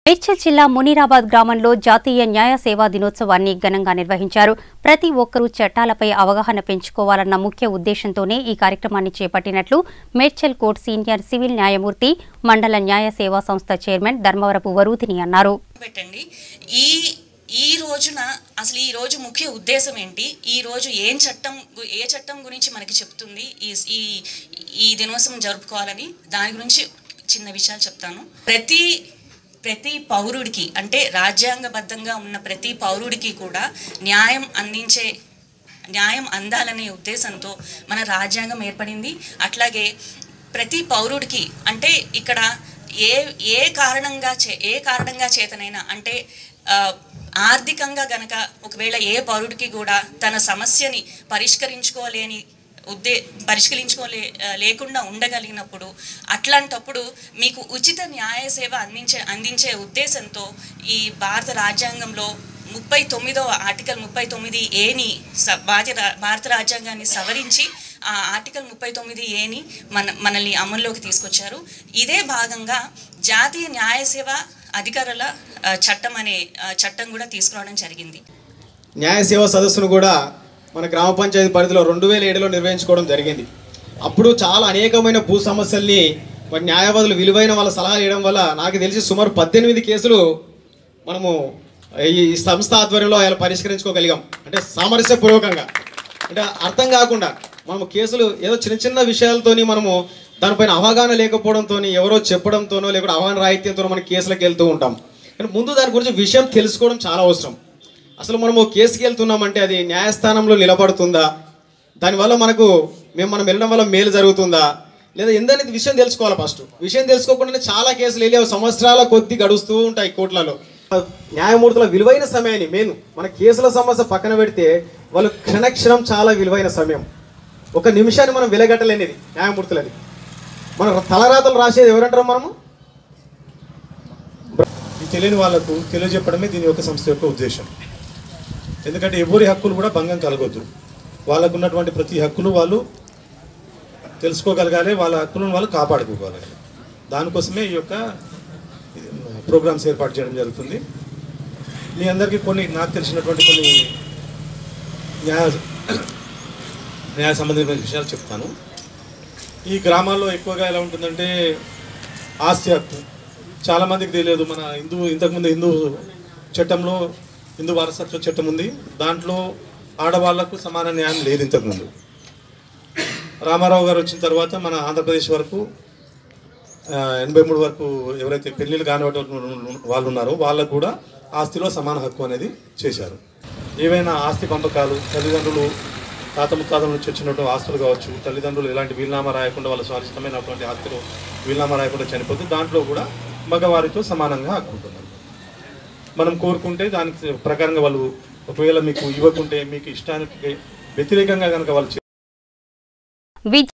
మేడ్చల్ జిల్లా మునీరాబాద్ గ్రామంలో జాతీయ న్యాయ సేవా దినోత్సవాన్ని ఘనంగా నిర్వహించారు ప్రతి ఒక్కరూ చట్టాలపై అవగాహన పెంచుకోవాలన్న ముఖ్య ఉద్దేశంతోనే ఈ కార్యక్రమాన్ని చేపట్టినట్లు మేడ్చల్ కోర్టు సీనియర్ సివిల్ న్యాయమూర్తి మండల న్యాయ సేవా సంస్థ చైర్మన్ ధర్మవరపు వరూధిని అన్నారు పెట్టండి ఈ ఈ రోజున అసలు ఈ రోజు ముఖ్య ఉద్దేశం ఏంటి ఈ రోజు ఏం చట్టం గు- ఏ చట్టం గురించి మనకి చెప్తుంది ఈ ఈ ఈ దినోత్సవం జరుపుకోవాలని దాని గురించి చిన్న విషయాలు చెప్తాను ప్రతి ప్రతి పౌరుడికి అంటే రాజ్యాంగబద్ధంగా ఉన్న ప్రతి పౌరుడికి కూడా న్యాయం అందించే న్యాయం అందాలనే ఉద్దేశంతో మన రాజ్యాంగం ఏర్పడింది అట్లాగే ప్రతి పౌరుడికి అంటే ఇక్కడ ఏ ఏ కారణంగా చే ఏ కారణంగా చేతనైనా అంటే ఆ, ఆర్థికంగా గనక ఒకవేళ ఏ పౌరుడికి కూడా తన సమస్యని పరిష్కరించుకోలేని ఉద్దే పరిష్కరించుకోలే ఆ, లేకుండా ఉండగలిగినప్పుడు అట్లాంటప్పుడు మీకు ఉచిత న్యాయ సేవ అందించే అందించే ఉద్దేశంతో ఈ భారత రాజ్యాంగంలో ముప్పై తొమ్మిదవ ఆర్టికల్ ముప్పై తొమ్మిది ఏని స- భారత రా- భారత రాజ్యాంగాన్ని సవరించి ఆ ఆర్టికల్ ముప్పై తొమ్మిది ఏని మన మనల్ని అమల్లోకి తీసుకొచ్చారు ఇదే భాగంగా జాతీయ న్యాయ సేవ అధికారుల ఆ, చట్టం అనే ఆ, చట్టం కూడా తీసుకురావడం జరిగింది న్యాయ సేవా సదస్సును కూడా మన గ్రామ పంచాయతీ పరిధిలో రెండు వేల ఏడులో నిర్వహించుకోవడం జరిగింది అప్పుడు చాలా అనేకమైన భూ సమస్యల్ని మరి న్యాయవాదులు విలువైన వాళ్ళ సలహాలు ఇవ్వడం వల్ల నాకు తెలిసి సుమారు పద్దెనిమిది కేసులు మనము ఈ సంస్థ ఆధ్వర్యంలో ఇలా పరిష్కరించుకోగలిగాం అంటే సామరస్యపూర్వకంగా అంటే అర్థం కాకుండా మనము కేసులు ఏదో చిన్న చిన్న విషయాలతోని మనము దానిపైన అవగాహన లేకపోవడంతో ఎవరో చెప్పడంతోనో లేకపోతే అవగాహన రాహిత్యంతోనో మనం కేసులకు వెళ్తూ ఉంటాం కానీ ముందు దాని గురించి విషయం తెలుసుకోవడం చాలా అవసరం అసలు మనము కేసుకి వెళ్తున్నామంటే అది న్యాయస్థానంలో నిలబడుతుందా దానివల్ల మనకు మేము మనం వెళ్ళడం వల్ల మేలు జరుగుతుందా లేదా ఎందనేది విషయం తెలుసుకోవాలి ఫస్ట్ విషయం తెలుసుకోకుండానే చాలా కేసులు వెళ్ళి అవి సంవత్సరాల కొద్ది గడుస్తూ ఉంటాయి కోర్టులలో న్యాయమూర్తుల విలువైన సమయాన్ని మెయిన్ మన కేసుల సమస్య పక్కన పెడితే వాళ్ళు క్షణక్షణం చాలా విలువైన సమయం ఒక నిమిషాన్ని మనం వెలగట్టలేనిది న్యాయమూర్తులది మన తలరాతలు రాసేది ఎవరంటారు మనము ఇది తెలియని వాళ్ళకు తెలియజెప్పడమే దీని యొక్క సంస్థ యొక్క ఉద్దేశం ఎందుకంటే ఎవరి హక్కులు కూడా భంగం కలగొద్దు వాళ్ళకు ఉన్నటువంటి ప్రతి హక్కులు వాళ్ళు తెలుసుకోగలగాలి వాళ్ళ హక్కులను వాళ్ళు కాపాడుకోగలగాలి దానికోసమే ఈ యొక్క ప్రోగ్రామ్స్ ఏర్పాటు చేయడం జరుగుతుంది మీ అందరికీ కొన్ని నాకు తెలిసినటువంటి కొన్ని న్యాయ న్యాయ సంబంధించిన విషయాలు చెప్తాను ఈ గ్రామాల్లో ఎక్కువగా ఎలా ఉంటుందంటే ఆస్తి హక్కు చాలామందికి తెలియదు మన హిందూ ఇంతకుముందు హిందూ చట్టంలో హిందూ వారసత్వ చట్టం ఉంది దాంట్లో ఆడవాళ్లకు సమాన న్యాయం లేదు ఇంతకుముందు రామారావు గారు వచ్చిన తర్వాత మన ఆంధ్రప్రదేశ్ వరకు ఆ, ఎనభై మూడు వరకు ఎవరైతే పెళ్ళిళ్ళు కాని వాళ్ళు ఉన్నారో వాళ్ళకు కూడా ఆస్తిలో సమాన హక్కు అనేది చేశారు ఏవైనా ఆస్తి పంపకాలు తల్లిదండ్రులు తాత ముత్తాతల నుంచి వచ్చినటువంటి ఆస్తులు కావచ్చు తల్లిదండ్రులు ఎలాంటి వీలునామా రాయకుండా వాళ్ళ స్వాధిష్టమైనటువంటి ఆస్తులు వీలునామా రాయకుండా చనిపోతే దాంట్లో కూడా మగవారితో సమానంగా హక్కు ఉంటుంది మనం కోరుకుంటే దానికి ప్రకారంగా వాళ్ళు ఒకవేళ మీకు ఇవ్వకుంటే మీకు ఇష్టానికి వ్యతిరేకంగా కనుక వాళ్ళు విద్య